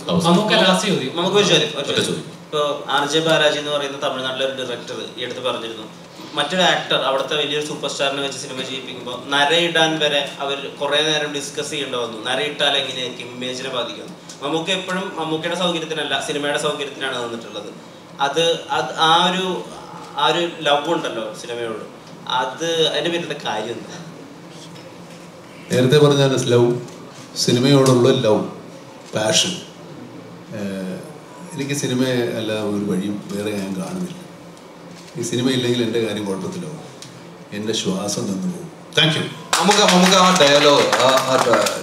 അവസാനം. നമുക്ക് ലാസ്റ്റ് ചോദ്യം നമുക്ക് ഒരു ചോദ്യം ഒരു ഒറ്റ ചോദ്യം ചോദ്യം. ഇപ്പോൾ ആർ ജെ ബാലാജി എന്ന് പറയുന്ന തമിഴ്നാട്ടിലെ ഒരു ഡയറക്ടർ ഈ അടുത്ത് പറഞ്ഞിരുന്നു മറ്റൊരു ആക്ടർ അവിടുത്തെ വലിയൊരു സൂപ്പർ സ്റ്റാറിനെ വെച്ച് സിനിമ ചെയ്യിപ്പിക്കുമ്പോൾ നരയിടാൻ വരെ അവർ കുറേ നേരം ഡിസ്കസ് ചെയ്യേണ്ടി വന്നു നരയിട്ടാൽ എങ്ങനെയായിരിക്കും ഇമേജിനെ ബാധിക്കും മമ്മൂക്ക എപ്പോഴും മമ്മൂക്കയുടെ സൗകര്യത്തിനല്ല സിനിമയുടെ സൗകര്യത്തിനാണ് വന്നിട്ടുള്ളത് അത് അത് ആ ഒരു ആ ഒരു ലവ് ഉണ്ടല്ലോ സിനിമയോട് അത് അതിന്റെ പേരിന്റെ കാര്യം എന്താ നേരത്തെ പറഞ്ഞ ലവ് സിനിമയോടുള്ള ലവ് പാഷൻ എനിക്ക് സിനിമ അല്ല ഒരു വഴിയും വേറെ ഞാൻ കാണുന്നില്ല ഈ സിനിമ ഇല്ലെങ്കിൽ എൻ്റെ കാര്യം കുഴപ്പത്തിലാവും എൻ്റെ ശ്വാസം നിന്ന് പോകും താങ്ക് യു നമുക്ക് നമുക്ക് ആ ഡയലോഗ് ആ